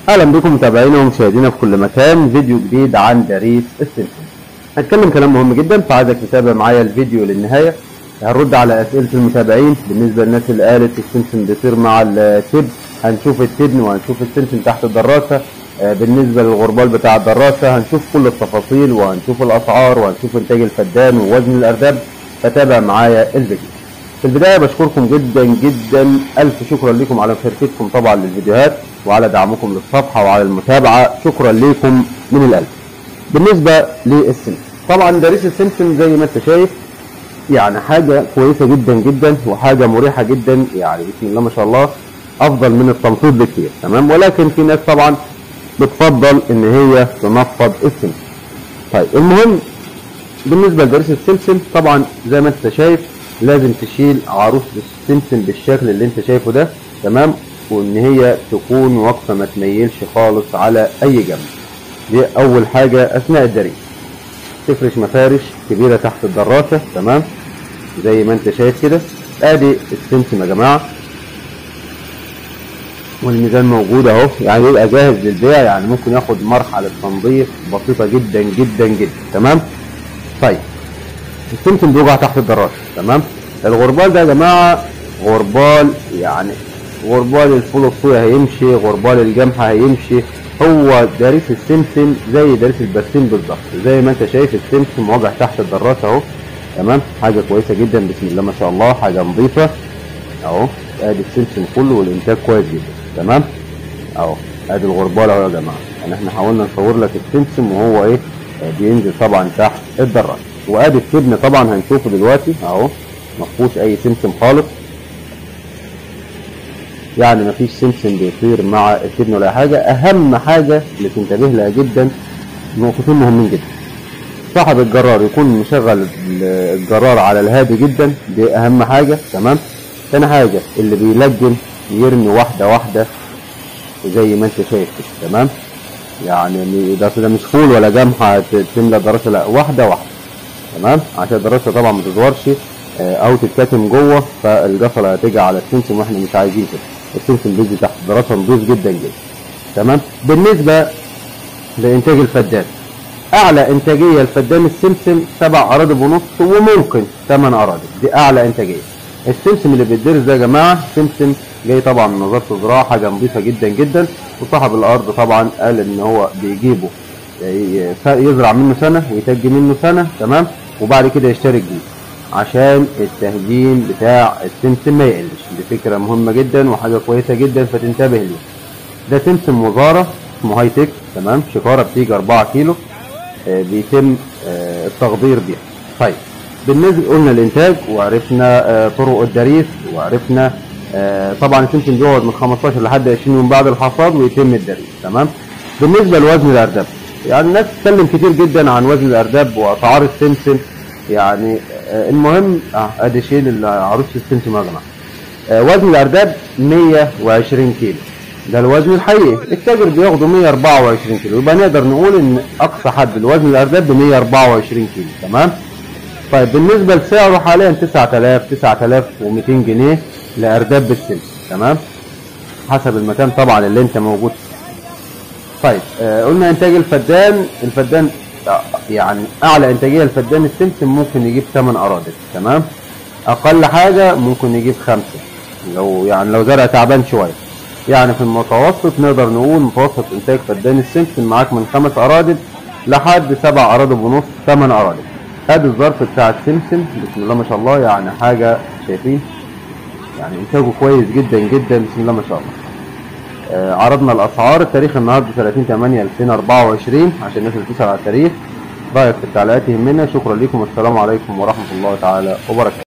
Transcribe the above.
اهلا بكم متابعينا ومشاهدينا في كل مكان فيديو جديد عن داريس السمسم هنتكلم كلام مهم جدا فعايزك تتابع معايا الفيديو للنهايه هنرد على اسئله المتابعين بالنسبه للناس اللي قالت السمسم بيطير مع التب هنشوف التبن وهنشوف السمسم تحت الدراسه آه، بالنسبه للغربال بتاع الدراسه هنشوف كل التفاصيل وهنشوف الاسعار وهنشوف انتاج الفدان ووزن الارداب فتابع معايا الفيديو في البداية بشكركم جدا جدا ألف شكرا لكم على مشاركتكم طبعا للفيديوهات وعلى دعمكم للصفحة وعلى المتابعة شكرا لكم من القلب بالنسبة للسمسم طبعا داريس السمسم زي ما انت شايف يعني حاجة كويسة جدا جدا وحاجة مريحة جدا يعني بسم الله ما شاء الله أفضل من التنفيض بكتير تمام ولكن في ناس طبعا بتفضل إن هي تنفض السمسم طيب المهم بالنسبة لداريس السمسم طبعا زي ما انت شايف لازم تشيل عروس السمسم بالشكل اللي انت شايفه ده تمام وان هي تكون واقفه ما تميلش خالص على اي جنب دي اول حاجه اثناء الدريس تفرش مفارش كبيره تحت الدراسه تمام زي ما انت شايف كده ادي السمسم يا جماعه والميزان موجود اهو يعني يبقى جاهز للبيع يعني ممكن ياخد مرحله تنظيف بسيطه جدا جدا جدا تمام طيب السمسم بيوجع تحت الدراسه تمام الغربال ده يا جماعه غربال يعني غربال الفول الصويا هيمشي غربال الجمح هيمشي هو داريس السمسم زي داريس البرسيم بالظبط زي ما انت شايف السمسم واجع تحت الدراسه اهو تمام حاجه كويسه جدا بسم الله ما شاء الله حاجه نظيفه اهو ادي السمسم كله والانتاج كويس جدا تمام اهو ادي الغربال اهو يا جماعه يعني احنا حاولنا نصور لك السمسم وهو ايه آه، بينزل طبعا تحت الدراسه وادي التبن طبعا هنشوفه دلوقتي اهو ما فيهوش اي سمسم خالص يعني ما فيش سمسم بيطير مع التبن ولا حاجه اهم حاجه اللي تنتبه لها جدا نقطتين مهمين جدا صاحب الجرار يكون مشغل الجرار على الهادي جدا دي اهم حاجه تمام تاني حاجه اللي بيلجم يرمي واحده واحده زي ما انت شايف كده تمام يعني ده ده مش فول ولا جمحه تملى دراسه لا واحده واحده تمام عشان الدراسه طبعا ما تدورش آه، او تتكتم جوه فالجفله هتيجي على السمسم واحنا مش عايزين كده السمسم بيجي تحت الدراسه نضيف جدا جدا تمام بالنسبه لانتاج الفدان اعلى انتاجيه الفدان السمسم سبع اراضي ونص وممكن ثمان اراضي دي اعلى انتاجيه السمسم اللي بيتدرس ده يا جماعه سمسم جاي طبعا من وزاره الزراعه حاجه نظيفه جدا جدا وصاحب الارض طبعا قال ان هو بيجيبه ي- يزرع منه سنه ويتج منه سنه تمام وبعد كده يشتري جديد عشان التهجين بتاع السمسم ما يقلش دي فكره مهمه جدا وحاجه كويسه جدا فتنتبه ليه ده سمسم وزاره اسمه هاي تك تمام شكاره بتيجي 4 كيلو آه، بيتم آه، التخضير بيها طيب بالنسبه قلنا الانتاج وعرفنا آه، طرق الدريس وعرفنا آه، طبعا السمسم بيقعد من 15 لحد 20 يوم بعد الحصاد ويتم الدريس تمام بالنسبه لوزن الارداب يعني الناس تتكلم كتير جدا عن وزن الارداب واسعار السمسم يعني آه، المهم اه ادي شيل عروس السمسم يا جماعه آه، وزن الارداب 120 كيلو ده الوزن الحقيقي التاجر بياخده 124 كيلو يبقى نقدر نقول ان اقصى حد لوزن الارداب ب 124 كيلو تمام طيب بالنسبه لسعره حاليا 9000 9200 جنيه لارداب بالسن تمام حسب المكان طبعا اللي انت موجود فيه طيب آه قلنا انتاج الفدان الفدان آه، يعني اعلى انتاجيه الفدان السمسم ممكن يجيب 8 اراضي تمام اقل حاجه ممكن يجيب خمسه لو يعني لو زرع تعبان شويه يعني في المتوسط نقدر نقول متوسط انتاج فدان السمسم معاك من خمس اراضي لحد سبع اراضي ونص ثمان اراضي ادي الظرف بتاع السمسم بسم الله ما شاء الله يعني حاجه شايفين يعني انتاجه كويس جدا جدا بسم الله ما شاء الله آه، عرضنا الاسعار التاريخ النهارده 30 8 2024 عشان الناس اللي بتسال على التاريخ رايك في التعليقات يهمنا شكرا لكم والسلام عليكم ورحمه الله تعالى وبركاته